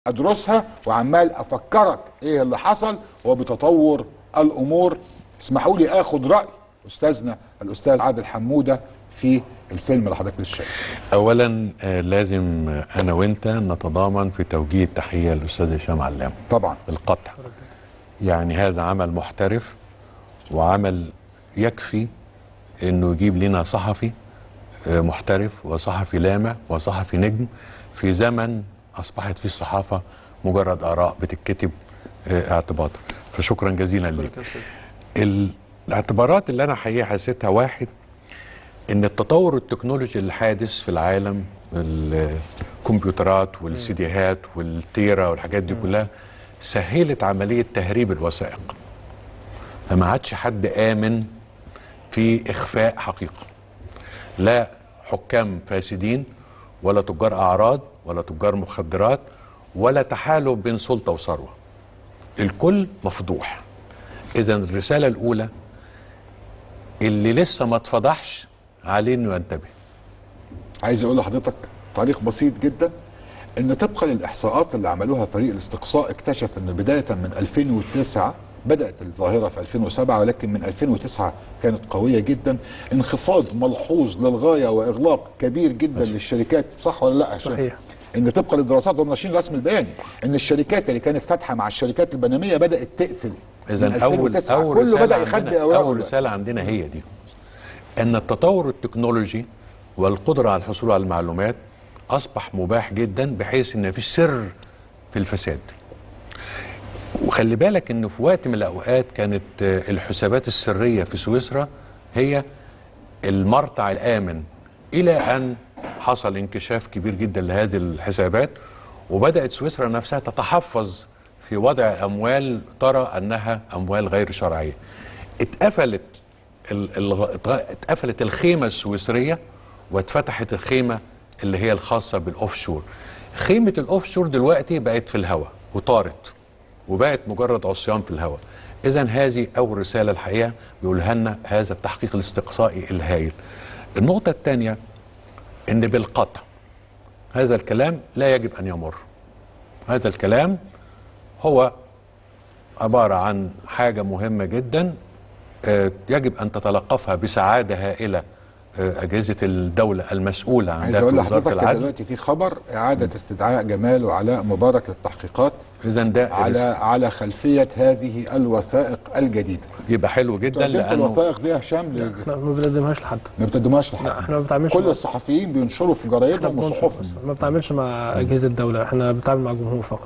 ادرسها وعمال افكرك ايه اللي حصل وبتطور الامور اسمحوا لي اخد راي استاذنا الاستاذ عادل حموده في الفيلم اللي حضرتك لسه شايفه اولا آه، لازم آه، انا وانت نتضامن في توجيه التحيه للاستاذ هشام علام طبعا بالقطع يعني هذا عمل محترف وعمل يكفي انه يجيب لنا صحفي آه، محترف وصحفي لامع وصحفي نجم في زمن اصبحت فيه الصحافه مجرد اراء بتتكتب آه، اعتباط فشكرا جزيلا لك ال- الاعتبارات اللي انا حقيقه حسيتها واحد ان التطور التكنولوجي الحادث في العالم الكمبيوترات والسيديهات والتيرا والحاجات دي كلها سهلت عمليه تهريب الوثائق فما عادش حد امن في اخفاء حقيقه لا حكام فاسدين ولا تجار اعراض ولا تجار مخدرات ولا تحالف بين سلطه وثروه الكل مفضوح اذا الرساله الاولى اللي لسه ما اتفضحش عليه انه ينتبه عايز اقول لحضرتك تعليق بسيط جدا ان طبقا للاحصاءات اللي عملوها فريق الاستقصاء اكتشف ان بدايه من 2009 بدات الظاهره في 2007 ولكن من 2009 كانت قويه جدا انخفاض ملحوظ للغايه واغلاق كبير جدا للشركات صح ولا لا يا هشام؟ صحيح. ان طبقا للدراسات هم ناشرين رسم البيان ان الشركات اللي كانت فاتحه مع الشركات البنميه بدات تقفل من اذا اول 2009. اول كله رساله بدا عندنا يخبي اوراقه اول دلوقتي. رساله عندنا هي دي ان التطور التكنولوجي والقدره على الحصول على المعلومات اصبح مباح جدا بحيث ان مفيش سر في الفساد وخلي بالك ان في وقت من الاوقات كانت آه، الحسابات السريه في سويسرا هي المرتع الامن الى ان حصل انكشاف كبير جدا لهذه الحسابات وبدات سويسرا نفسها تتحفظ في وضع اموال ترى انها اموال غير شرعيه اتقفلت ال- ال- اتقفلت الخيمه السويسريه واتفتحت الخيمه اللي هي الخاصه بالاوف شور خيمه الاوف شور دلوقتي بقت في الهواء وطارت وبقت مجرد عصيان في الهواء اذا هذه اول رساله الحقيقه بيقولها لنا هذا التحقيق الاستقصائي الهائل النقطه الثانيه ان بالقطع هذا الكلام لا يجب ان يمر هذا الكلام هو عباره عن حاجه مهمه جدا آه، يجب ان تتلقفها بسعاده هائله آه، اجهزه الدوله المسؤوله عن عايز ده في اقول وزاره لحضرتك كده العدل دلوقتي في خبر اعاده استدعاء جمال وعلاء مبارك للتحقيقات اذا ده على على خلفيه هذه الوثائق الجديده يبقى حلو جدا قدمت لانه الوثائق دي يا هشام ل- احنا ما بنقدمهاش لحد ما بتقدمهاش لا لحد احنا ما بنتعاملش كل مع- الصحفيين بينشروا في احنا جرايدهم بننشر وصحفهم بس، ما بنتعاملش مع اجهزه الدوله احنا بنتعامل مع جمهور فقط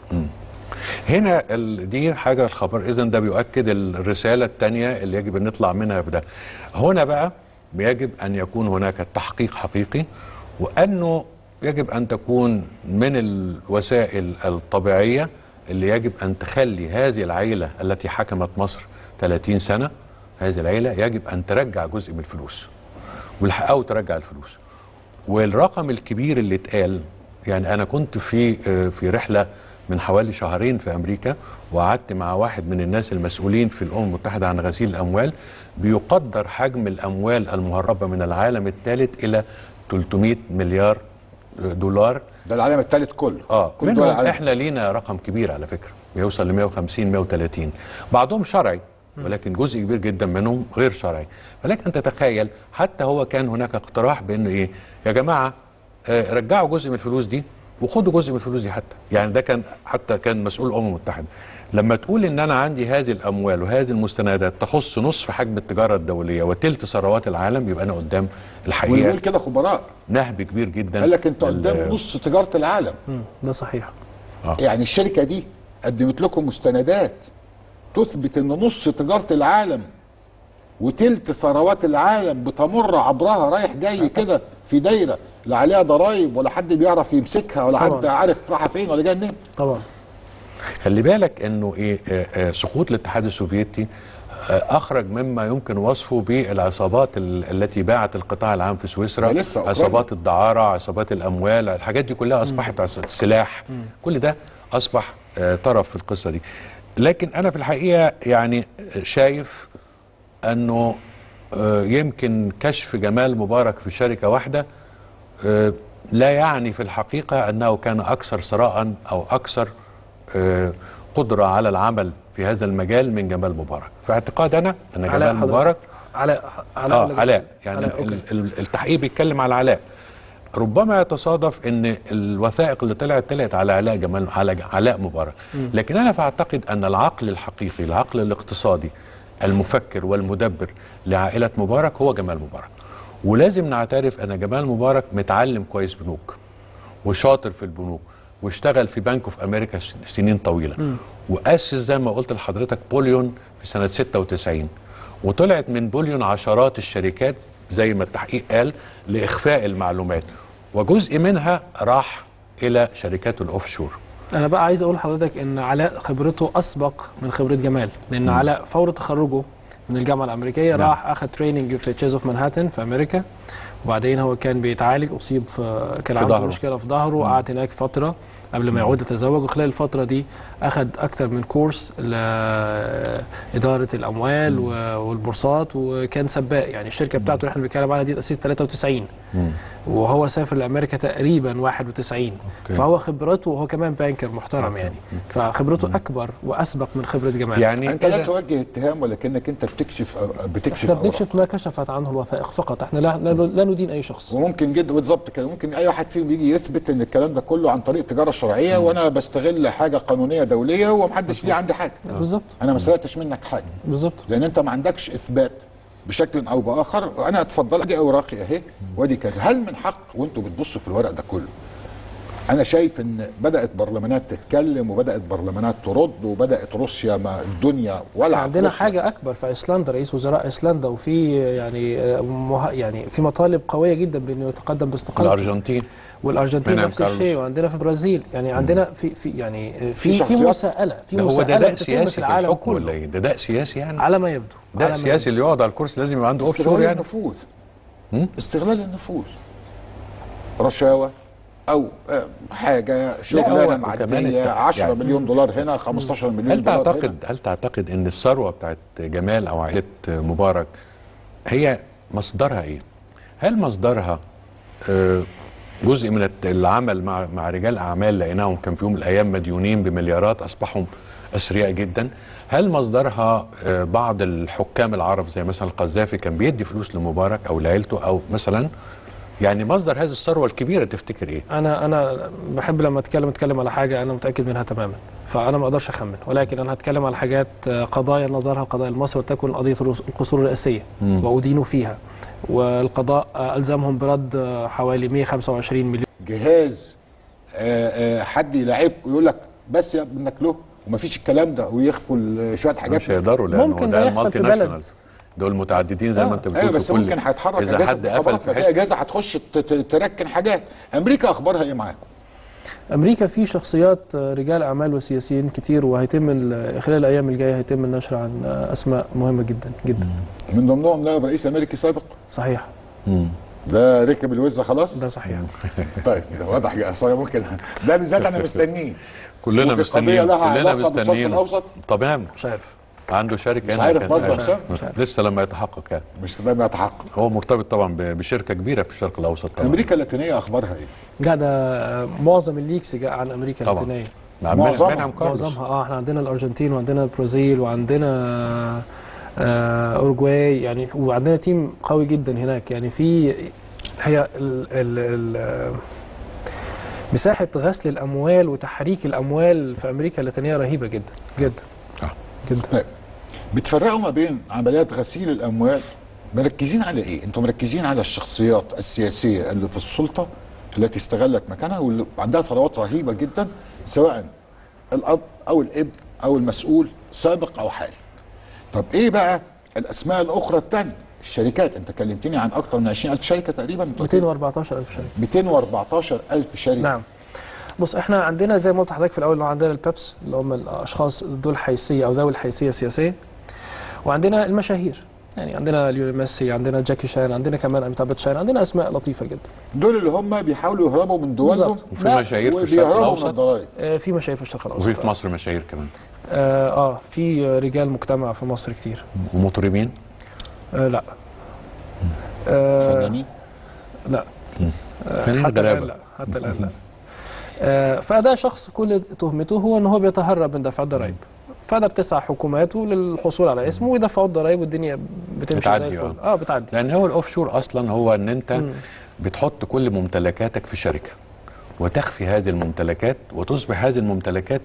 هنا ال... دي حاجه الخبر اذا ده بيؤكد الرساله الثانيه اللي يجب ان نطلع منها في ده هنا بقى يجب ان يكون هناك تحقيق حقيقي وانه يجب ان تكون من الوسائل الطبيعيه اللي يجب ان تخلي هذه العيله التي حكمت مصر 30 سنه هذه العيله يجب ان ترجع جزء من الفلوس والح- او ترجع الفلوس والرقم الكبير اللي اتقال يعني انا كنت في آه، في رحله من حوالي شهرين في امريكا وقعدت مع واحد من الناس المسؤولين في الامم المتحده عن غسيل الاموال بيقدر حجم الاموال المهربه من العالم الثالث الى 300 مليار آه، دولار ده العالم الثالث كله اه كل دول منهم العالم احنا لينا رقم كبير على فكره بيوصل ل 150 130 بعضهم شرعي ولكن جزء كبير جدا منهم غير شرعي فلك ان تتخيل حتى هو كان هناك اقتراح بانه ايه يا جماعه آه رجعوا جزء من الفلوس دي وخدوا جزء من الفلوس دي حتى يعني ده كان حتى كان مسؤول الامم المتحده لما تقول ان انا عندي هذه الاموال وهذه المستندات تخص نصف حجم التجاره الدوليه وتلت ثروات العالم يبقى انا قدام الحقيقه ويقول كده خبراء نهب كبير جدا قال لك انت ال- قدام نص تجاره العالم مم، ده صحيح يعني الشركه دي قدمت لكم مستندات تثبت ان نص تجاره العالم وتلت ثروات العالم بتمر عبرها رايح جاي كده في دايره لا عليها ضرايب ولا حد بيعرف يمسكها ولا حد طبعا. عارف رايحه فين ولا جايه منين طبعا خلي بالك انه ايه آه، آه، سقوط الاتحاد السوفيتي آه، اخرج مما يمكن وصفه بالعصابات ال- التي باعت القطاع العام في سويسرا ده لسه أوكرانيا. عصابات الدعاره عصابات الاموال الحاجات دي كلها اصبحت عص- سلاح كل ده اصبح آه، طرف في القصه دي لكن انا في الحقيقه يعني شايف انه آه، يمكن كشف جمال مبارك في شركه واحده آه، لا يعني في الحقيقه انه كان اكثر ثراء او اكثر آه، قدره على العمل في هذا المجال من جمال مبارك في اعتقاد انا ان علاء جمال حضرتك. علاء علاء اه علاء يعني علاء، ال- أوكي. ال- التحقيق بيتكلم على علاء ربما يتصادف ان الوثائق اللي طلعت طلعت على علاء جمال على علاء مبارك لكن انا فاعتقد ان العقل الحقيقي العقل الاقتصادي المفكر والمدبر لعائله مبارك هو جمال مبارك ولازم نعترف ان جمال مبارك متعلم كويس بنوك وشاطر في البنوك واشتغل في بنك اوف امريكا س- سنين طويله واسس زي ما قلت لحضرتك بوليون في سنه 96 وطلعت من بوليون عشرات الشركات زي ما التحقيق قال لاخفاء المعلومات وجزء منها راح الى شركات الاوف شور انا بقى عايز اقول لحضرتك ان علاء خبرته اسبق من خبره جمال لان علاء فور تخرجه من الجامعه الامريكيه نعم. راح اخذ تريننج في تشيز اوف مانهاتن في امريكا وبعدين هو كان بيتعالج اصيب في كان في عنده ظهره. مشكله في ظهره وقعد هناك فتره قبل ما يعود يتزوج وخلال الفتره دي اخذ اكثر من كورس لاداره الاموال و- والبورصات وكان سباق يعني الشركه بتاعته اللي احنا بنتكلم عنها دي تاسيس 93 وهو سافر لامريكا تقريبا 91 أوكي. فهو خبرته وهو كمان بانكر محترم يعني فخبرته اكبر واسبق من خبره جمال يعني انت لا إذا- توجه اتهام ولكنك انت بتكشف بتكشف احنا أوراق. بنكشف ما كشفت عنه الوثائق فقط احنا لا, لا, لا ندين اي شخص وممكن جدا بالظبط كده ممكن اي واحد فيهم يجي يثبت ان الكلام ده كله عن طريق تجاره شرعيه وانا بستغل حاجه قانونيه دوليه ومحدش ليه عندي حاجه بالظبط انا ما سرقتش منك حاجه بالظبط لان انت ما عندكش اثبات بشكل او باخر وانا اتفضل ادي اوراقي اهي وادي كذا هل من حق وانتوا بتبصوا في الورق ده كله انا شايف ان بدات برلمانات تتكلم وبدات برلمانات ترد وبدات روسيا ما الدنيا ولا عندنا حاجه اكبر في ايسلندا رئيس وزراء ايسلندا وفي يعني آه، مه... يعني في مطالب قويه جدا بانه يتقدم باستقالته الارجنتين والارجنتين منعم نفس كارلوس. الشيء وعندنا في البرازيل يعني عندنا في في يعني آه، في في في شخصيات- مساءله في ده هو ده مساءله داء بتتم سياسي في في العالم الحكم ولا كله ايه ده داء سياسي يعني على ما يبدو داء على ما سياسي اللي يقعد على الكرسي لازم يبقى عنده اوف شور استغلال يعني النفوذ مم؟ استغلال النفوذ رشاوى او آه، حاجه شغلانه هو- وكمان معديه الت- 10 يعني- مليون دولار هنا 15 مليون هل دولار تعتقد هنا هل تعتقد ان الثروه بتاعت جمال او عائله مبارك هي مصدرها ايه؟ هل مصدرها آه، جزء من الت- العمل مع مع رجال اعمال لقيناهم كان في يوم من الايام مديونين بمليارات اصبحوا اثرياء جدا؟ هل مصدرها آه، بعض الحكام العرب زي مثلا القذافي كان بيدي فلوس لمبارك او لعيلته او مثلا يعني مصدر هذه الثروه الكبيره تفتكر ايه؟ انا انا بحب لما اتكلم اتكلم على حاجه انا متاكد منها تماما فانا ما اقدرش اخمن ولكن انا هتكلم على حاجات آه، قضايا نظرها القضاء المصري وتكن قضيه الرس- القصور الرئاسيه وادينوا فيها والقضاء آه، الزمهم برد آه، حوالي 125 مليون جهاز آه، آه، حد يلاعبك ويقول لك بس يا ابنك له ومفيش الكلام ده ويخفوا ال- شويه حاجات مش هيقدروا لانه ممكن ده ده يحصل المالتي في بلد. ناشونال دول متعددين زي آه. ما انت بتقول ايوه في بس كل- ممكن هيتحرك اذا اجهزه حد قفل مخابرات في ففي حته اجهزه هتخش ت- ت- تركن حاجات امريكا اخبارها ايه معاكم؟ امريكا في شخصيات آه، رجال اعمال وسياسيين كتير وهيتم ال- خلال الايام الجايه هيتم النشر عن آه، اسماء مهمه جدا جدا من ضمنهم نائب رئيس امريكي سابق صحيح ده ركب الوزه خلاص؟ ده صحيح طيب ده واضح اصل ممكن ده بالذات انا مستنيه كلنا وفي مستنيين قضية لها كلنا علاقة بالشرق مستنيين الأوسط؟ تمام مش عارف عنده شركه مش هنا عارف كانت- برضه أيوة. حسام؟ مش عارف. لسه لما يتحقق يعني مش ده ما يتحقق هو مرتبط طبعا ب- بشركه كبيره في الشرق الاوسط طبعا امريكا اللاتينيه اخبارها ايه؟ لا ده آه، معظم الليكس جاء عن امريكا طبعا. اللاتينيه مع معظمها- منعم كارلوس معظمها اه احنا عندنا الارجنتين وعندنا البرازيل وعندنا آه اورجواي يعني وعندنا تيم قوي جدا هناك يعني في هي ال ال ال مساحه غسل الاموال وتحريك الاموال في امريكا اللاتينيه رهيبه جدا جدا آه. جدا طيب بتفرقوا ما بين عمليات غسيل الاموال مركزين على ايه؟ انتم مركزين على الشخصيات السياسيه اللي في السلطه التي استغلت مكانها واللي عندها ثروات رهيبه جدا سواء الاب او الابن او المسؤول سابق او حالي. طب ايه بقى الاسماء الاخرى الثانيه؟ الشركات انت كلمتني عن اكثر من 20000 شركه تقريبا أنت قلت لي 214 الف شركه 214000 شركه نعم بص احنا عندنا زي ما قلت لحضرتك في الاول إنه عندنا البيبس اللي هم الاشخاص ذو الحيثيه او ذوي الحيثيه السياسيه وعندنا المشاهير يعني عندنا ليونيل ميسي عندنا جاكي شان عندنا كمان اميتاب باتشان عندنا اسماء لطيفه جدا دول اللي هم بيحاولوا يهربوا من دولهم بالظبط. وفي لا، مشاهير في الشرق وبيهربوا من الاوسط الضرائب آه، في مشاهير في الشرق الاوسط وفي في مصر مشاهير كمان اه, آه في رجال مجتمع في مصر كتير ومطربين آه لا آه فنانين لا آه، فنانين حتى الان غلابة. لا حتى الان لا آه، فده شخص كل تهمته هو ان هو بيتهرب من دفع الضرائب فده بتسعى حكوماته للحصول على اسمه ويدفعوا الضرائب والدنيا بتمشي زي بتعدي، الفل اه بتعدي لان هو الاوف شور اصلا هو ان انت بتحط كل ممتلكاتك في شركه وتخفي هذه الممتلكات وتصبح هذه الممتلكات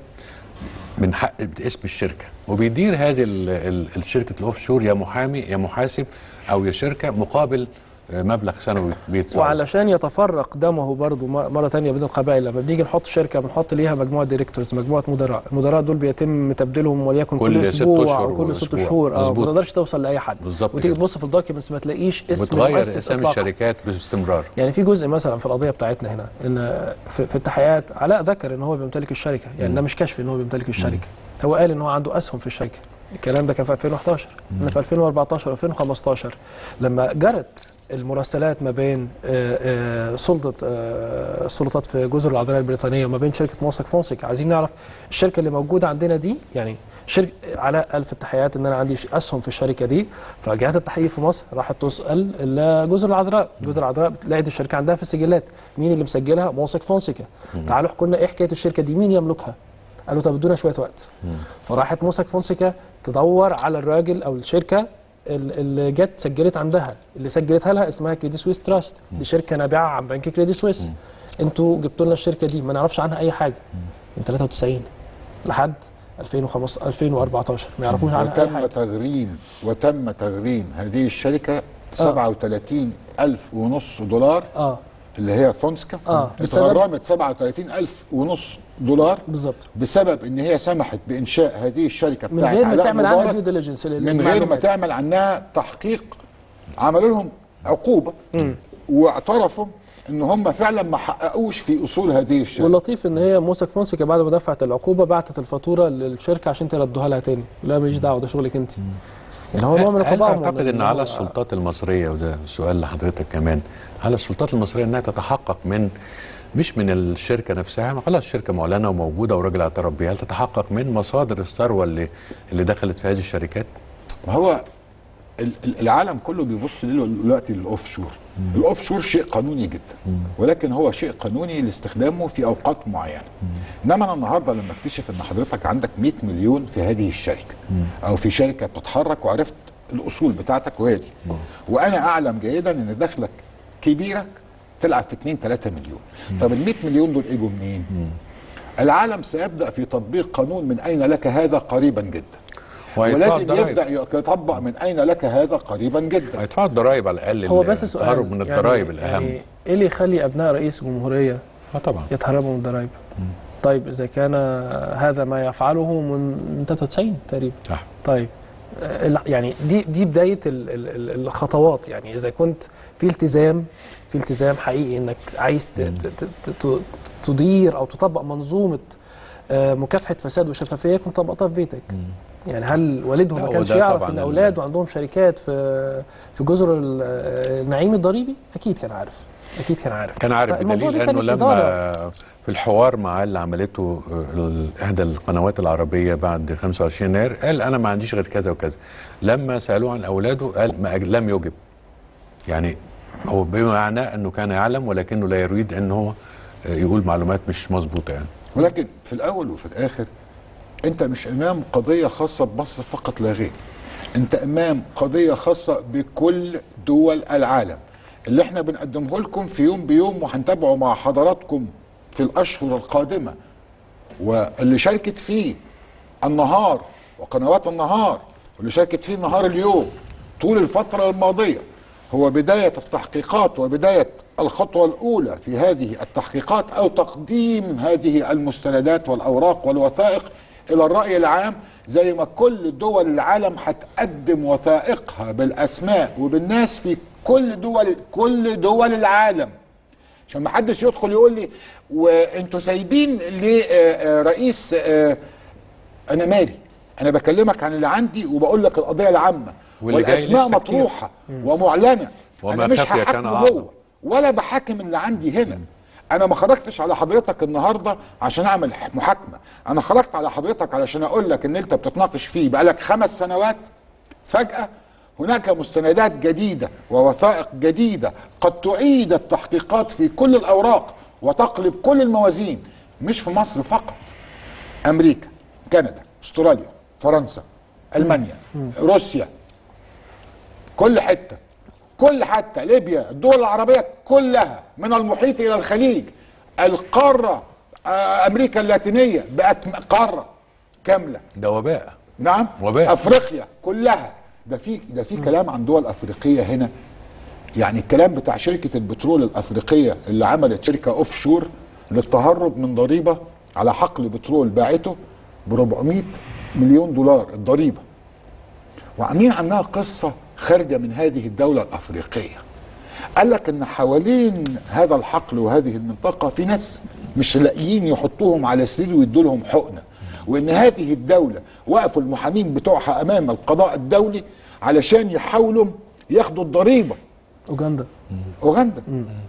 من حق باسم الشركه وبيدير هذه ال- ال- الشركه الاوف شور يا محامي يا محاسب او يا شركه مقابل آه، مبلغ سنوي بيدفعه وعلشان يتفرق دمه برضه م- مره تانية بين القبائل لما بنيجي نحط شركه بنحط ليها مجموعه ديريكتورز مجموعه مدراء المدراء دول بيتم تبديلهم وليكن كل, كل ست اسبوع أشهر او كل ست وأسبوع. شهور اه ما مظبوط. تقدرش توصل لاي حد بالظبط وتيجي كده. تبص في الدوكيومنتس ما تلاقيش اسم وتغير المؤسس اسامي إطلاقاً. الشركات باستمرار يعني في جزء مثلا في القضيه بتاعتنا هنا ان في, في التحقيقات علاء ذكر ان هو بيمتلك الشركه يعني ده مش كشف ان هو بيمتلك الشركه هو قال ان هو عنده اسهم في الشركه الكلام ده كان في 2011 ان في 2014 2015 لما جرت المراسلات ما بين آه، آه، سلطه آه، السلطات في جزر العربيه البريطانيه وما بين شركه موسك فونسك عايزين نعرف الشركه اللي موجوده عندنا دي يعني شركه علاء قال في التحقيقات ان انا عندي اسهم في الشركه دي فجهات التحقيق في مصر راحت تسال جزر العذراء جزر العذراء لقيت الشركه عندها في السجلات مين اللي مسجلها موسك فونسيكا تعالوا احكوا لنا ايه حكايه الشركه دي مين يملكها قالوا طب ادونا شويه وقت فراحت موسك فونسيكا تدور على الراجل او الشركه ال- اللي جت سجلت عندها اللي سجلتها لها اسمها كريدي سويس تراست دي شركه نابعه عن بنك كريدي سويس انتوا جبتوا لنا الشركه دي ما نعرفش عنها اي حاجه من 93 لحد 2015 2014 ما يعرفوش عنها اي وتم حاجه تغريم وتم تغريم هذه الشركه 37 ألف ونص دولار اه اللي هي فونسكا آه، بسبب- اتغرمت 37 ألف ونص دولار بالظبط بسبب ان هي سمحت بانشاء هذه الشركه من بتاعت غير ما علاء تعمل عنها مبارك ديو ديليجنس من غير ما تعمل عنها تحقيق عملوا لهم عقوبه واعترفوا ان هم فعلا ما حققوش في اصول هذه الشركه واللطيف ان هي موسك فونسيكا بعد ما دفعت العقوبه بعتت الفاتوره للشركه عشان تردوها لها تاني لا ماليش دعوه ده شغلك انت يعني هو نوع من هل التضامن تعتقد ان هو- على السلطات المصريه وده سؤال لحضرتك كمان على السلطات المصريه انها تتحقق من مش من الشركه نفسها ما خلاص الشركه معلنه وموجوده وراجل اعترف بيها هل تتحقق من مصادر الثروه اللي اللي دخلت في هذه الشركات ما هو ال- ال- العالم كله بيبص له دلوقتي للاوف شور الاوف شور شيء قانوني جدا ولكن هو شيء قانوني لاستخدامه في اوقات معينه انما انا النهارده لما اكتشف ان حضرتك عندك 100 مليون في هذه الشركه او في شركه بتتحرك وعرفت الاصول بتاعتك وهي دي وانا اعلم جيدا ان دخلك كبيرك تلعب في 2 3 مليون طب ال 100 مليون دول اجوا منين العالم سيبدا في تطبيق قانون من اين لك هذا قريبا جدا وهيدفعوا ولازم الضرايب. يبدا يطبق من اين لك هذا قريبا جدا هيدفعوا الضرايب على الاقل هو ال- بس سؤال التهرب من الضرايب يعني الاهم يعني ايه اللي يخلي ابناء رئيس جمهوريه اه طبعا يتهربوا من الضرايب طيب اذا كان هذا ما يفعله من من 93 تقريبا صح طيب آه، ال- يعني دي دي بدايه ال- ال- ال- الخطوات يعني اذا كنت في التزام في التزام حقيقي انك عايز ت- ت- ت- ت- تدير او تطبق منظومه آه، مكافحه فساد وشفافيه كنت طبقتها في بيتك يعني هل والدهم لا، ما كانش وده يعرف طبعاً ان ال- اولاده عندهم شركات في في جزر ال- آه، النعيم الضريبي اكيد كان عارف اكيد كان عارف كان عارف فالموضوع بدليل ده انه كانت لما إدارة. في الحوار مع اللي عملته آه، ال- احدى القنوات العربيه بعد 25 يناير قال انا ما عنديش غير كذا وكذا لما سالوه عن اولاده قال ما أج- لم يجب يعني هو بما معناه انه كان يعلم ولكنه لا يريد انه هو آه، يقول معلومات مش مظبوطه يعني ولكن في الاول وفي الاخر انت مش امام قضيه خاصه بمصر فقط لا غير انت امام قضيه خاصه بكل دول العالم اللي احنا بنقدمه لكم في يوم بيوم وهنتابعه مع حضراتكم في الاشهر القادمه واللي شاركت فيه النهار وقنوات النهار واللي شاركت فيه النهار اليوم طول الفترة الماضية هو بداية التحقيقات وبداية الخطوة الأولى في هذه التحقيقات أو تقديم هذه المستندات والأوراق والوثائق إلى الرأي العام زي ما كل دول العالم هتقدم وثائقها بالأسماء وبالناس في كل دول كل دول العالم عشان ما حدش يدخل يقول لي وانتوا سايبين لرئيس انا مالي انا بكلمك عن اللي عندي وبقول لك القضيه العامه واللي جاي والاسماء لسه كتير. مطروحه ومعلنه وما انا مش خفي كان هحاكمه أعظم. هو ولا بحاكم اللي عندي هنا انا ما خرجتش على حضرتك النهارده عشان اعمل محاكمه انا خرجت على حضرتك علشان اقول لك ان انت بتتناقش فيه بقالك خمس سنوات فجاه هناك مستندات جديده ووثائق جديده قد تعيد التحقيقات في كل الاوراق وتقلب كل الموازين مش في مصر فقط امريكا كندا استراليا فرنسا المانيا روسيا كل حته كل حتى ليبيا الدول العربيه كلها من المحيط الى الخليج القاره آه، امريكا اللاتينيه بقت م- قاره كامله ده وباء نعم وباء. افريقيا كلها ده في ده في كلام عن دول افريقيه هنا يعني الكلام بتاع شركه البترول الافريقيه اللي عملت شركه اوف شور للتهرب من ضريبه على حقل بترول باعته ب 400 مليون دولار الضريبه وعاملين عنها قصه خارجه من هذه الدوله الافريقيه قال لك ان حوالين هذا الحقل وهذه المنطقه في ناس مش لاقيين يحطوهم على سرير ويدوا لهم حقنه وان هذه الدوله وقفوا المحامين بتوعها امام القضاء الدولي علشان يحاولوا ياخدوا الضريبه اوجندا اوغندا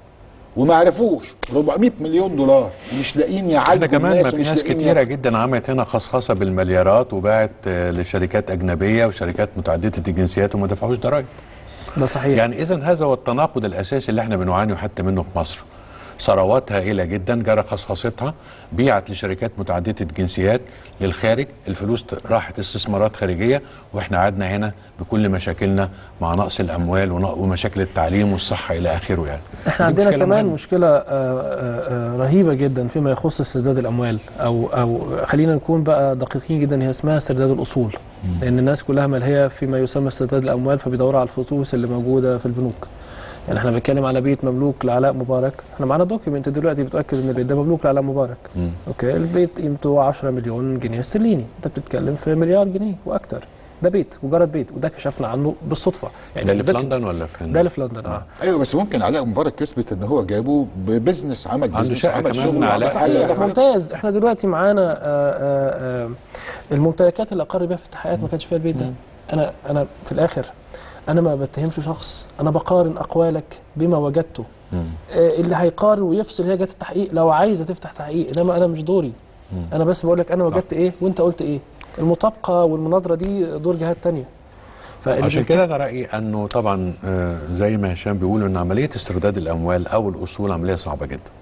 وما عرفوش 400 مليون دولار مش لاقيين يعالجوا احنا كمان الناس ما في ومش ناس لاقيين كتيره جدا عملت هنا خصخصه بالمليارات وباعت آه، لشركات اجنبيه وشركات متعدده الجنسيات وما دفعوش ضرائب ده صحيح يعني اذا هذا هو التناقض الاساسي اللي احنا بنعاني حتى منه في مصر ثروات هائله جدا جرى خصخصتها بيعت لشركات متعدده الجنسيات للخارج الفلوس ت- راحت استثمارات خارجيه واحنا قعدنا هنا بكل مشاكلنا مع نقص الاموال ونق- ومشاكل التعليم والصحه الى اخره يعني احنا دي عندنا مشكلة كمان مهمة. مشكله آه، آه، آه، رهيبه جدا فيما يخص استرداد الاموال او او خلينا نكون بقى دقيقين جدا هي اسمها استرداد الاصول لان الناس كلها ملهيه فيما يسمى استرداد الاموال فبيدوروا على الفلوس اللي موجوده في البنوك يعني احنا بنتكلم على بيت مملوك لعلاء مبارك احنا معانا دوكيمنت دلوقتي بتاكد ان البيت ده مملوك لعلاء مبارك مم. اوكي البيت قيمته 10 مليون جنيه استرليني انت بتتكلم في مليار جنيه واكتر ده بيت مجرد بيت وده كشفنا عنه بالصدفه يعني ده اللي في ده- لندن ولا في ده اللي في لندن اه ايوه بس ممكن علاء مبارك يثبت ان هو جابه ببزنس عمل عنده بزنس شقة عمل كمان شغل علاء. وعمل حاجه صحيح دفع ممتاز احنا دلوقتي معانا آه، آه، آه، الممتلكات اللي اقر بيها في التحقيقات ما كانش فيها البيت ده انا انا في الاخر انا ما بتهمش شخص انا بقارن اقوالك بما وجدته مم. آه، اللي هيقارن ويفصل هي جت التحقيق لو عايزه تفتح تحقيق انما انا مش دوري انا بس بقول لك انا وجدت ايه وانت قلت ايه المطابقه والمناظره دي دور جهات تانية فاللي عشان بيفت- كده انا رايي انه طبعا آه، زي ما هشام بيقول ان عمليه استرداد الاموال او الاصول عمليه صعبه جدا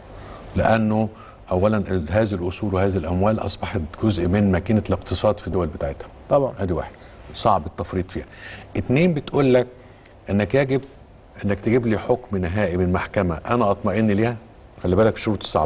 لانه اولا ال- هذه الاصول وهذه الاموال اصبحت جزء من ماكينه الاقتصاد في الدول بتاعتها طبعا ادي واحد صعب التفريط فيها اتنين بتقول لك انك يجب انك تجيب لي حكم نهائي من محكمه انا اطمئن ليها خلي بالك الشروط الصعبه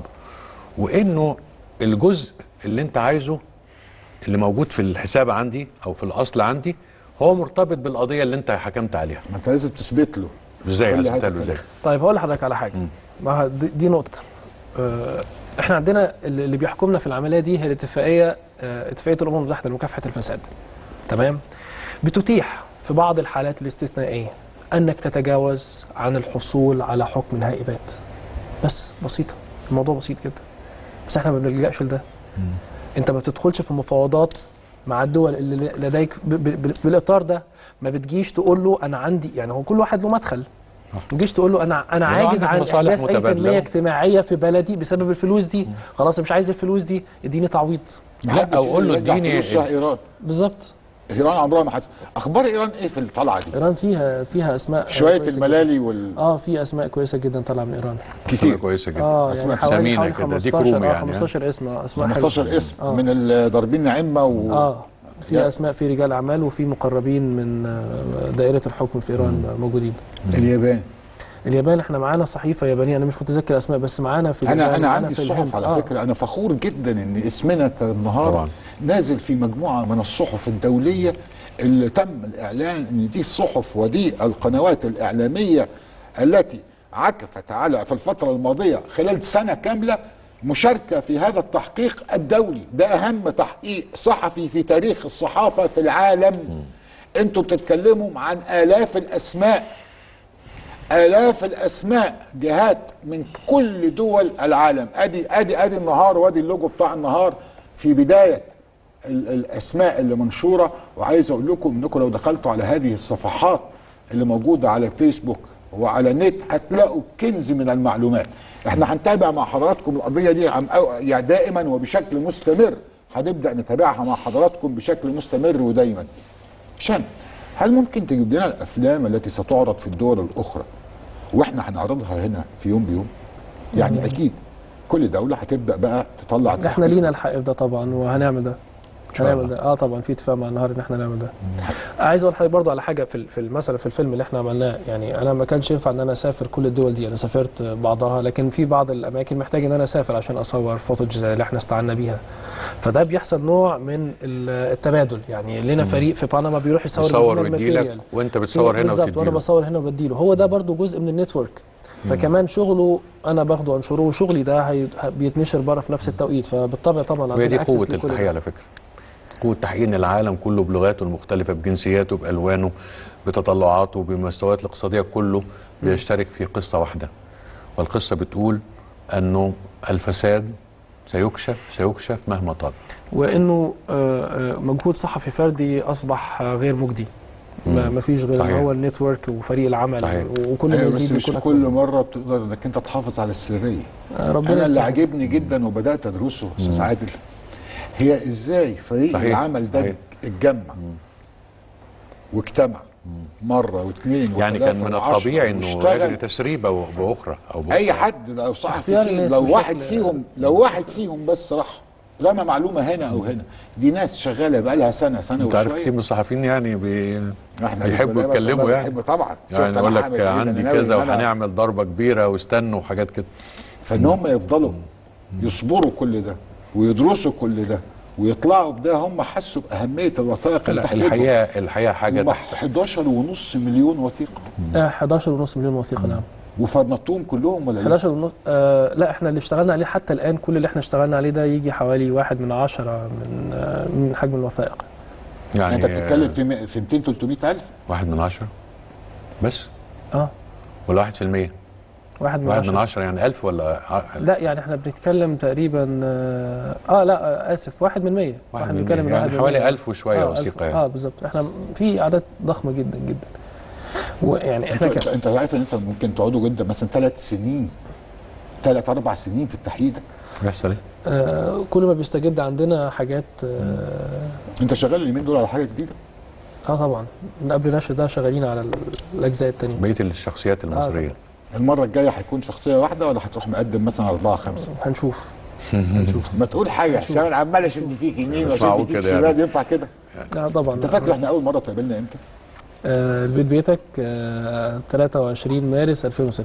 وانه الجزء اللي انت عايزه اللي موجود في الحساب عندي او في الاصل عندي هو مرتبط بالقضيه اللي انت حكمت عليها ما انت لازم تثبت له ازاي كل هثبتها هذا له ازاي الكلام. طيب هقول لحضرتك على حاجه مم. ما دي, دي نقطه آه، احنا عندنا اللي اللي بيحكمنا في العمليه دي هي الاتفاقيه آه، اتفاقيه الامم المتحده لمكافحه الفساد تمام بتتيح في بعض الحالات الاستثنائيه انك تتجاوز عن الحصول على حكم نهائي بات بس بسيطه الموضوع بسيط جدا بس احنا ما بنلجاش لده انت ما بتدخلش في مفاوضات مع الدول اللي لديك ب- ب- ب- بالاطار ده ما بتجيش تقول له انا عندي يعني هو كل واحد له مدخل ما تجيش تقول له انا انا لو عاجز عندك عن مصالح احداث اي متبادلة. تنميه اجتماعيه في بلدي بسبب الفلوس دي خلاص مش عايز الفلوس دي اديني تعويض محدش أو قول له يرجع اديني فلوسها ايران بالظبط ايران عمرها ما حدث اخبار ايران ايه في الطلعه دي ايران فيها فيها اسماء شويه كويسة الملالي وال جداً. اه في اسماء كويسه جدا طالعه من ايران كتير كتير كويسه جدا اه أسماء يعني حوالي ثمينة حوالي كده، دي 15 كروم اه يعني، ها؟ 15 اسم آه، اسماء حلوة. 15 اسم آه. من ال- ضاربين نعمه و... اه في يا- اسماء في رجال اعمال وفي مقربين من آه، دائره الحكم في ايران آه، موجودين اليابان اليابان احنا معانا صحيفه يابانيه انا مش متذكر اسماء بس معانا في انا اليابان، انا معانا عندي في الصحف الهند. على آه. فكره انا فخور جدا ان اسمنا النهار طبعاً. نازل في مجموعه من الصحف الدوليه اللي تم الاعلان ان دي الصحف ودي القنوات الاعلاميه التي عكفت على في الفتره الماضيه خلال سنه كامله مشاركه في هذا التحقيق الدولي ده اهم تحقيق صحفي في تاريخ الصحافه في العالم انتوا بتتكلموا عن الاف الاسماء آلاف الأسماء جهات من كل دول العالم أدي أدي أدي النهار وأدي اللوجو بتاع النهار في بداية ال- الأسماء اللي منشورة وعايز أقول لكم إنكم لو دخلتوا على هذه الصفحات اللي موجودة على الفيسبوك وعلى النت هتلاقوا كنز من المعلومات احنا هنتابع مع حضراتكم القضية دي عم أو- يعني دائما وبشكل مستمر هنبدأ نتابعها مع حضراتكم بشكل مستمر ودايما شان هل ممكن تجيب لنا الافلام التي ستعرض في الدول الاخرى واحنا هنعرضها هنا في يوم بيوم يعني اكيد كل دوله هتبدا بقى تطلع احنا التحقيق. لينا الحق في ده طبعا وهنعمل ده شاء هنعمل الله. ده اه طبعا في اتفاق مع النهار ان احنا نعمل ده عايز اقول لحضرتك برضو على حاجه في ال- في مثلا في الفيلم اللي احنا عملناه يعني انا ما كانش ينفع ان انا اسافر كل الدول دي انا سافرت بعضها لكن في بعض الاماكن محتاج ان انا اسافر عشان اصور فوتوج زي اللي احنا استعنا بيها فده بيحصل نوع من ال- التبادل يعني لنا فريق في بنما بيروح يصور يصور original ويديلك material. وانت بتصور هنا بالظبط وانا وتديله بصور هنا وبديله هو ده برضو جزء من النتورك فكمان شغله انا باخده انشره وشغلي ده هي... بيتنشر بره في نفس التوقيت فبالطبع طبعا وهي دي access قوة لكل ده. التحقيق على فكرة قوة تحقيق إن العالم كله بلغاته المختلفة بجنسياته بألوانه بتطلعاته بمستويات الاقتصادية كله بيشترك في قصة واحدة والقصة بتقول أنه الفساد سيكشف سيكشف مهما طال وانه آه، آه، مجهود صحفي فردي اصبح آه، غير مجدي ما ما فيش غير صحيح. هو النتورك وفريق العمل صحيح. وكل ما أيوة بس يزيد مش يكون في أكبر. كل مره بتقدر انك انت تحافظ على السريه آه، ربنا انا اللي يسهل. عاجبني جدا وبدات ادرسه استاذ عادل هي ازاي فريق صحيح. العمل ده صحيح. اتجمع واجتمع مره واثنين يعني كان من وثلاثة الطبيعي وعشرة انه واشتغل. يجري تسريبه باخرى او بأخرى. اي حد لو صحفي اختيار فيه الناس لو بشكل- واحد فيهم لو واحد فيهم بس راح رمى معلومه هنا او هنا دي ناس شغاله بقى لها سنه سنه انت عارف وشوية. كتير من الصحفيين يعني بي... احنا بيحبوا بسم الله ما شاء يتكلموا الله يعني. بنحب طبعا يعني شفت يقول أنا لك هعمل إيه؟ عندي أنا ناوي كذا إن أنا- وهنعمل ضربه كبيره واستنوا وحاجات كده فان هم يفضلوا يصبروا كل ده ويدرسوا كل ده ويطلعوا بده هم حسوا باهميه الوثائق اللي لا تحت إيدهم. الحقيقه الحقيقه حاجه هم تحت 11 ونص مليون وثيقه آه، 11 ونص مليون وثيقه نعم وفرنطوهم كلهم ولا 11 لسه؟ ونص آه لا احنا اللي اشتغلنا عليه حتى الان كل اللي احنا اشتغلنا عليه ده يجي حوالي واحد من عشرة من آه من حجم الوثائق يعني يعني انت بتتكلم في م- في 200 300 الف واحد من عشرة بس اه ولا واحد في المية واحد من واحد من عشرة عشرة يعني ألف ولا ع- لا يعني احنا بنتكلم تقريبا اه, آه لا آه اسف واحد من مية واحد احنا من بنتكلم مية. من واحد يعني من حوالي مية. ألف وشوية آه وثيقة ألف يعني اه بالظبط احنا في اعداد ضخمه جدا جدا ويعني انت احنا انت, كان انت عارف ان انت ممكن تقعدوا جدا مثلا ثلاث سنين ثلاث اربع سنين في التحقيق ده بيحصل ايه؟ آه كل ما بيستجد عندنا حاجات اه, انت شغال اليومين دول على حاجه جديده آه طبعا من قبل نشر ده شغالين على ال- الاجزاء التانية بقية الشخصيات المصرية المره الجايه هيكون شخصيه واحده ولا هتروح مقدم مثلا اربعه خمسه هنشوف هنشوف ما تقول حاجه عشان انا عمال اشد فيك يمين مش معقول واشد فيك كده شمال يعني. ينفع كده اه طبعا انت فاكر احنا اول مره اتقابلنا امتى؟ آه البيت بيتك آه 23 مارس 2006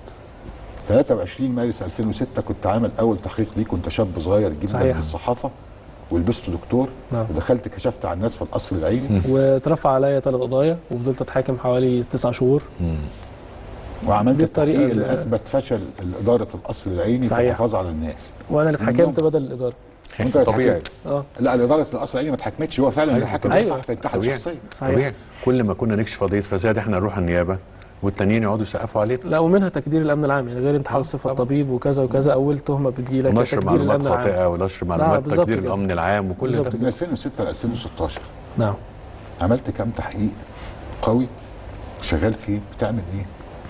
23 مارس 2006 كنت عامل اول تحقيق ليك كنت شاب صغير جدا صحيح. في الصحافه ولبست دكتور نعم. ودخلت كشفت على الناس في القصر العيني واترفع عليا ثلاث قضايا وفضلت اتحاكم حوالي تسع شهور وعملت بالطريقة التحقيق اللي اللي- اثبت فشل اداره القصر العيني في صحيح. الحفاظ على الناس وانا اللي اتحكمت منهم. بدل الاداره وانت اللي طبيعي اتحكمت. اه لا اداره القصر العيني ما اتحكمتش هو فعلا اللي أيوة، حكم أيوة. صح في انتحل طبيعي. شخصيا صحيح طبيعي كل ما كنا نكشف قضية فساد احنا نروح النيابة والتانيين يقعدوا يسقفوا علينا لا ومنها تكدير الامن العام يعني غير انتحال صفه طبعا. الطبيب وكذا وكذا اول تهمه بتجيلك ونشر تكدير معلومات الامن العام خاطئة ونشر معلومات بالظبط تكدير كده. الأمن العام وكل بالظبط ده من 2006 ل 2016 نعم عملت كام تحقيق قوي شغال فيه بتعمل ايه؟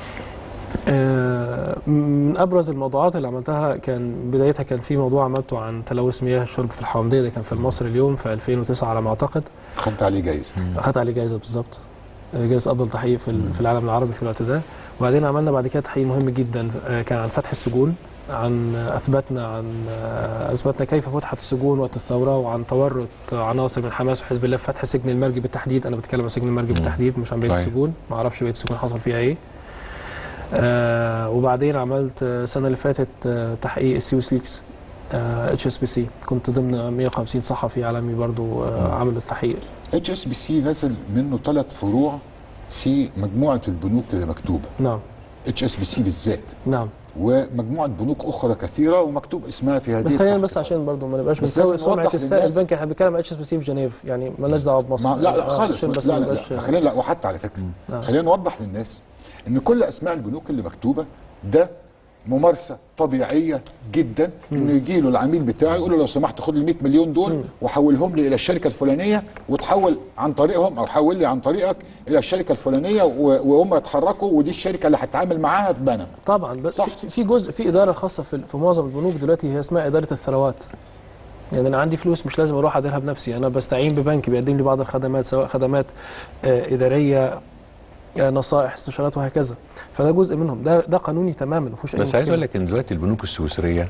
آه، من ابرز الموضوعات اللي عملتها كان بدايتها كان في موضوع عملته عن تلوث مياه الشرب في الحومديه ده كان في المصري اليوم في 2009 على ما اعتقد خدت عليه جايزه اخذت عليه جائزه بالظبط آه، جائزه افضل تحقيق في ال- في العالم العربي في الوقت ده وبعدين عملنا بعد كده تحقيق مهم جدا آه، كان عن فتح السجون عن آه، اثبتنا عن آه، اثبتنا كيف فتحت السجون وقت الثوره وعن تورط عناصر من حماس وحزب الله في فتح سجن المرج بالتحديد انا بتكلم عن سجن المرج بالتحديد مش عن بقيه صحيح. السجون ما اعرفش بقيه السجون حصل فيها ايه آه وبعدين عملت آه، السنه اللي فاتت آه تحقيق السيوس ليكس اتش اس بي سي كنت ضمن 150 صحفي عالمي برضو آه عملوا التحقيق اتش اس بي سي نزل منه ثلاث فروع في مجموعه البنوك اللي مكتوبه نعم اتش اس بي سي بالذات نعم ومجموعه بنوك اخرى كثيره ومكتوب اسمها في هذه بس خلينا بس التحقيقات. عشان برضو ما نبقاش بس بنسوي لازم سمعه نوضح السائل للناس. البنكي احنا بنتكلم اتش اس بي سي في جنيف يعني مالناش دعوه بمصر ما لا لا آه، خالص عشان بس لا ما لا, نبقاش- لا خلينا لا وحتى على فكره آه. خلينا نوضح للناس ان كل اسماء البنوك اللي مكتوبه ده ممارسه طبيعيه جدا انه يجي له العميل بتاعه يقول له لو سمحت خد ال 100 مليون دول وحولهم لي الى الشركه الفلانيه وتحول عن طريقهم او حول لي عن طريقك الى الشركه الفلانيه و- وهم يتحركوا ودي الشركه اللي هتعامل معاها في بنما طبعا بس صح. في- في جزء في اداره خاصه في, في معظم البنوك دلوقتي هي اسمها اداره الثروات يعني انا عندي فلوس مش لازم اروح اديرها بنفسي انا بستعين ببنك بيقدم لي بعض الخدمات سواء خدمات آه، اداريه آه، نصائح استشارات وهكذا فده جزء منهم ده ده قانوني تماما ما فيهوش اي بس عايز مشكله اقول لك ان دلوقتي البنوك السويسريه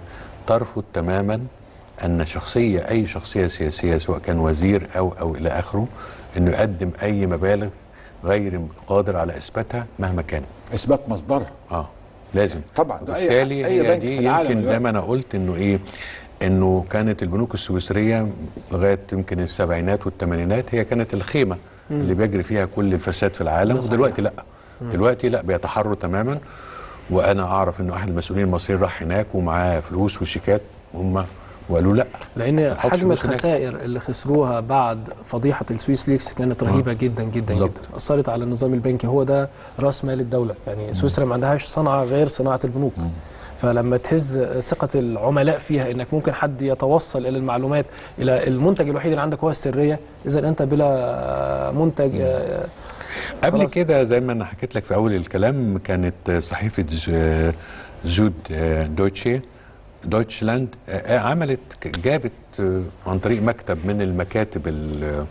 ترفض تماما ان شخصيه اي شخصيه سياسيه سواء كان وزير او او الى اخره انه يقدم اي مبالغ غير قادر على اثباتها مهما كان اثبات مصدرها اه لازم طبعا ده أي- وبالتالي أي هي بنك دي في العالم يمكن زي دلوقتي. ما انا قلت انه ايه انه كانت البنوك السويسريه لغايه يمكن السبعينات والثمانينات هي كانت الخيمه اللي بيجري فيها كل الفساد في العالم ده صحيح. ودلوقتي لا دلوقتي لا بيتحروا تماما وانا اعرف انه احد المسؤولين المصريين راح هناك ومعاه فلوس وشيكات هم وقالوا لا لان ما تحطش حجم فلوس هناك. الخسائر اللي خسروها بعد فضيحه السويس ليكس كانت رهيبه جدا جدا بالظبط. جدا اثرت على النظام البنكي هو ده راس مال الدوله يعني سويسرا ما عندهاش صنعه غير صناعه البنوك فلما تهز ثقه العملاء فيها انك ممكن حد يتوصل الى المعلومات الى المنتج الوحيد اللي عندك هو السريه اذا انت بلا منتج آه، قبل خلاص. كده زي ما انا حكيت لك في اول الكلام كانت صحيفه ز- زود دوتشي دويتشلاند آه، عملت جابت آه، عن طريق مكتب من المكاتب ال-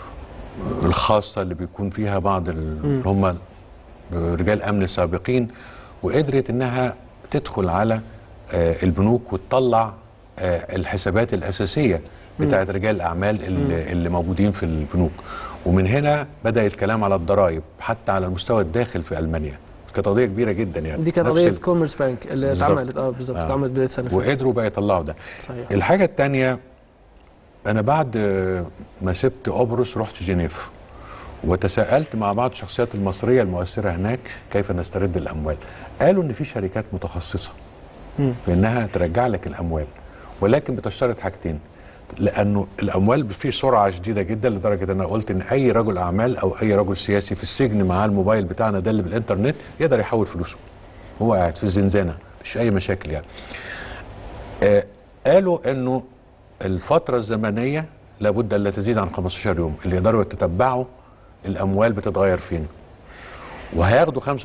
الخاصه اللي بيكون فيها بعض ال- اللي هم رجال امن سابقين وقدرت انها تدخل على آه، البنوك وتطلع آه، الحسابات الاساسيه بتاعت رجال الاعمال اللي, اللي موجودين في البنوك ومن هنا بدا الكلام على الضرائب حتى على المستوى الداخل في المانيا كانت قضيه كبيره جدا يعني دي كانت نفس قضيه ال- كوميرس بانك اللي بالظبط. اتعملت اه بالظبط آه. اتعملت بدايه سنه فاتت. وقدروا بقى يطلعوا ده صحيح الحاجة التانية أنا بعد آه، ما سبت قبرص رحت جنيف وتساءلت مع بعض الشخصيات المصرية المؤثرة هناك كيف نسترد الأموال قالوا إن في شركات متخصصة مم. في إنها ترجع لك الأموال ولكن بتشترط حاجتين لأنه الأموال في سرعة شديدة جدا لدرجة أن أنا قلت إن أي رجل أعمال أو أي رجل سياسي في السجن معاه الموبايل بتاعنا ده اللي بالإنترنت يقدر يحول فلوسه هو قاعد في الزنزانة مش أي مشاكل يعني آه، قالوا انه الفترة الزمنية لابد الا تزيد عن 15 يوم اللي يقدروا يتتبعوا الاموال بتتغير فين وهياخدوا 25%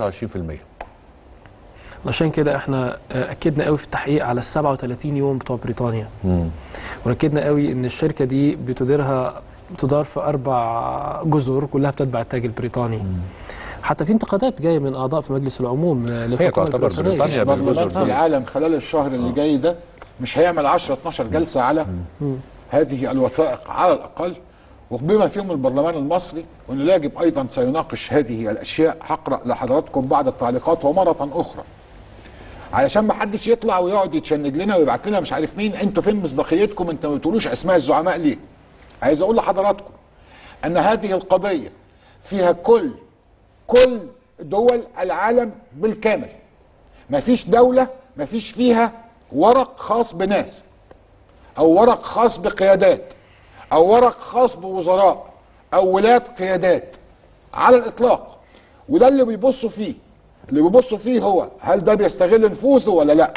عشان كده احنا آه، اكدنا قوي في التحقيق على ال 37 يوم بتوع بريطانيا وركزنا قوي ان الشركه دي بتديرها بتدار في اربع جزر كلها بتتبع التاج البريطاني حتى في انتقادات جايه من اعضاء في مجلس العموم آه، للحكومه تعتبر البريطانية. بريطانيا مفيش برلمان بالجزر في دي. العالم خلال الشهر اللي جاي ده مش هيعمل 10 12 جلسه على هذه الوثائق على الاقل وبما فيهم البرلمان المصري وانه يجب ايضا سيناقش هذه الاشياء هقرا لحضراتكم بعض التعليقات ومره اخرى علشان ما حدش يطلع ويقعد يتشنج لنا ويبعت لنا مش عارف مين انتوا فين مصداقيتكم انتوا ما بتقولوش اسماء الزعماء ليه عايز اقول لحضراتكم ان هذه القضيه فيها كل كل دول العالم بالكامل ما فيش دولة ما فيش فيها ورق خاص بناس أو ورق خاص بقيادات أو ورق خاص بوزراء أو ولاة قيادات على الإطلاق وده اللي بيبصوا فيه اللي بيبصوا فيه هو هل ده بيستغل نفوذه ولا لا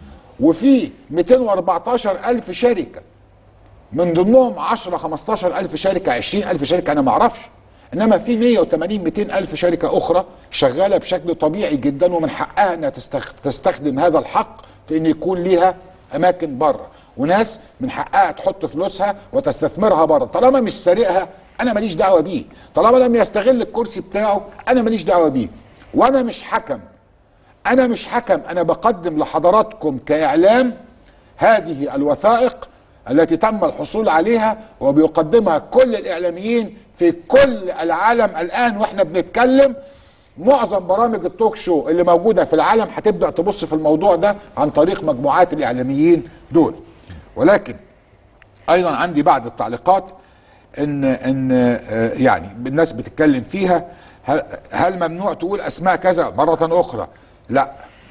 وفي 214 ألف شركة من ضمنهم 10 15 ألف شركة 20 ألف شركة أنا ما أعرفش إنما في 180 200 ألف شركة أخرى شغالة بشكل طبيعي جدا ومن حقها أنها تستخ- تستخدم هذا الحق في أن يكون ليها أماكن بره وناس من حقها تحط فلوسها وتستثمرها بره طالما مش سارقها أنا ماليش دعوة بيه طالما لم يستغل الكرسي بتاعه أنا ماليش دعوة بيه وأنا مش حكم انا مش حكم انا بقدم لحضراتكم كاعلام هذه الوثائق التي تم الحصول عليها وبيقدمها كل الاعلاميين في كل العالم الان واحنا بنتكلم معظم برامج التوك شو اللي موجوده في العالم هتبدا تبص في الموضوع ده عن طريق مجموعات الاعلاميين دول ولكن ايضا عندي بعض التعليقات ان ان آه، يعني الناس بتتكلم فيها هل, هل ممنوع تقول اسماء كذا مره اخرى لا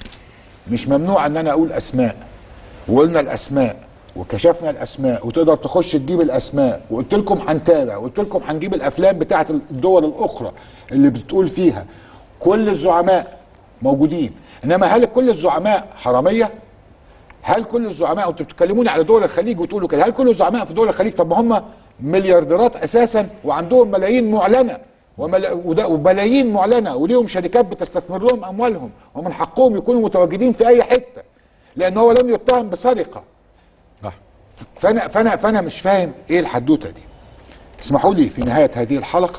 مش ممنوع ان انا اقول اسماء وقلنا الاسماء وكشفنا الاسماء وتقدر تخش تجيب الاسماء وقلت لكم هنتابع وقلت لكم هنجيب الافلام بتاعت الدول الاخرى اللي بتقول فيها كل الزعماء موجودين انما هل كل الزعماء حراميه هل كل الزعماء وانتوا بتتكلموني على دول الخليج وتقولوا كده هل كل الزعماء في دول الخليج طب ما هم مليارديرات اساسا وعندهم ملايين معلنه وملا- وده- وملايين معلنه وليهم شركات بتستثمر لهم اموالهم ومن حقهم يكونوا متواجدين في اي حته لان هو لم يتهم بسرقه صح فانا فانا فانا مش فاهم ايه الحدوته دي اسمحوا لي في نهايه هذه الحلقه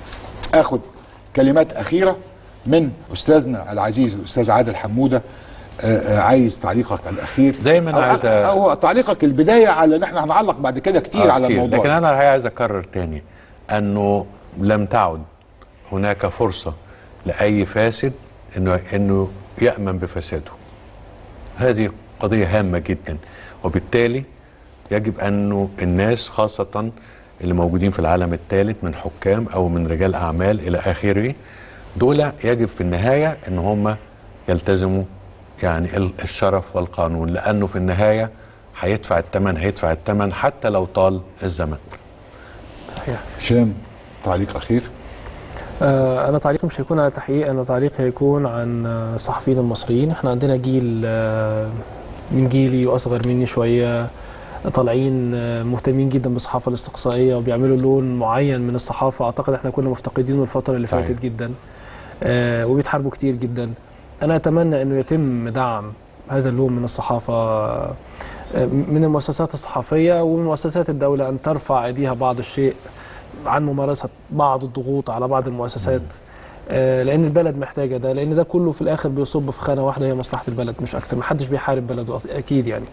اخد كلمات اخيره من استاذنا العزيز الاستاذ عادل حموده آه، آه، عايز تعليقك الاخير زي ما أنا أو- عايز أ- او تعليقك البدايه على ان احنا هنعلق بعد كده كتير آه، على كتير. الموضوع لكن ده. انا الحقيقه عايز اكرر تاني انه لم تعد هناك فرصه لاي فاسد انه انه يامن بفساده هذه قضيه هامه جدا وبالتالي يجب انه الناس خاصه اللي موجودين في العالم الثالث من حكام او من رجال اعمال الى اخره دول يجب في النهايه ان هم يلتزموا يعني ال- الشرف والقانون لانه في النهايه هيدفع الثمن هيدفع الثمن حتى لو طال الزمن صحيح هشام تعليق اخير آه، انا تعليقي مش هيكون على تحقيق انا تعليقي هيكون عن آه، الصحفيين المصريين احنا عندنا جيل آه، من جيلي واصغر مني شويه طالعين آه، مهتمين جدا بالصحافه الاستقصائيه وبيعملوا لون معين من الصحافه اعتقد احنا كنا مفتقدينه الفتره اللي صحيح. فاتت جدا آه، وبيتحاربوا كتير جدا انا اتمنى انه يتم دعم هذا اللون من الصحافه آه، من المؤسسات الصحفيه ومن مؤسسات الدوله ان ترفع ايديها بعض الشيء عن ممارسه بعض الضغوط على بعض المؤسسات آه، لان البلد محتاجه ده لان ده كله في الاخر بيصب في خانه واحده هي مصلحه البلد مش اكتر محدش بيحارب بلده اكيد يعني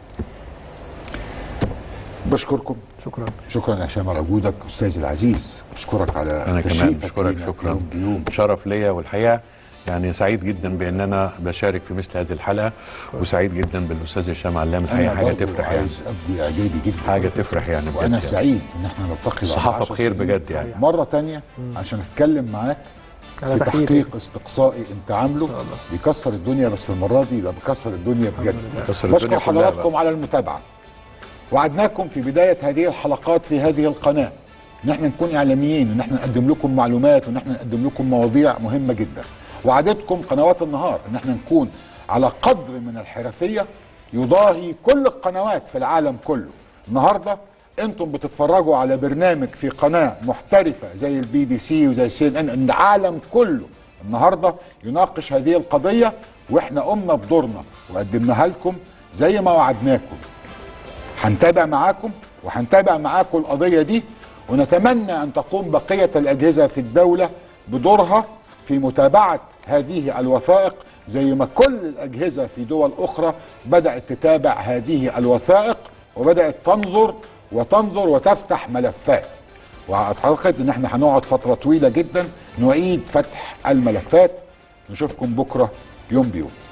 بشكركم شكرا شكرا يا هشام على وجودك استاذي العزيز بشكرك على انا كمان تشريفك بشكرك لينا في شكرا يوم بيوم شرف ليا والحقيقه يعني سعيد جدا بان انا بشارك في مثل هذه الحلقه وسعيد جدا بالاستاذ هشام علام الحقيقه انا حاجه برضو تفرح يعني عايز ابدي اعجابي جدا حاجه تفرح يعني بجد وانا يعني. سعيد ان احنا نلتقي بعد الصحافه عشر بخير سنين بجد يعني مره تانية عشان اتكلم معاك أنا في تحياتي. تحقيق استقصائي انت عامله بيكسر الدنيا بس المره دي يبقى بيكسر الدنيا بجد كسر الدنيا بشكر كلها حضراتكم بقى. على المتابعه وعدناكم في بدايه هذه الحلقات في هذه القناه ان احنا نكون اعلاميين ان احنا نقدم لكم معلومات وان احنا نقدم لكم مواضيع مهمه جدا وعدتكم قنوات النهار ان احنا نكون على قدر من الحرفيه يضاهي كل القنوات في العالم كله النهارده انتم بتتفرجوا على برنامج في قناه محترفه زي البي بي سي وزي سي ان ان العالم كله النهارده يناقش هذه القضيه واحنا قمنا بدورنا وقدمناها لكم زي ما وعدناكم هنتابع معاكم وهنتابع معاكم القضيه دي ونتمنى ان تقوم بقيه الاجهزه في الدوله بدورها في متابعه هذه الوثائق زي ما كل الاجهزه في دول اخرى بدات تتابع هذه الوثائق وبدات تنظر وتنظر وتفتح ملفات واعتقد ان احنا هنقعد فتره طويله جدا نعيد فتح الملفات نشوفكم بكره يوم بيوم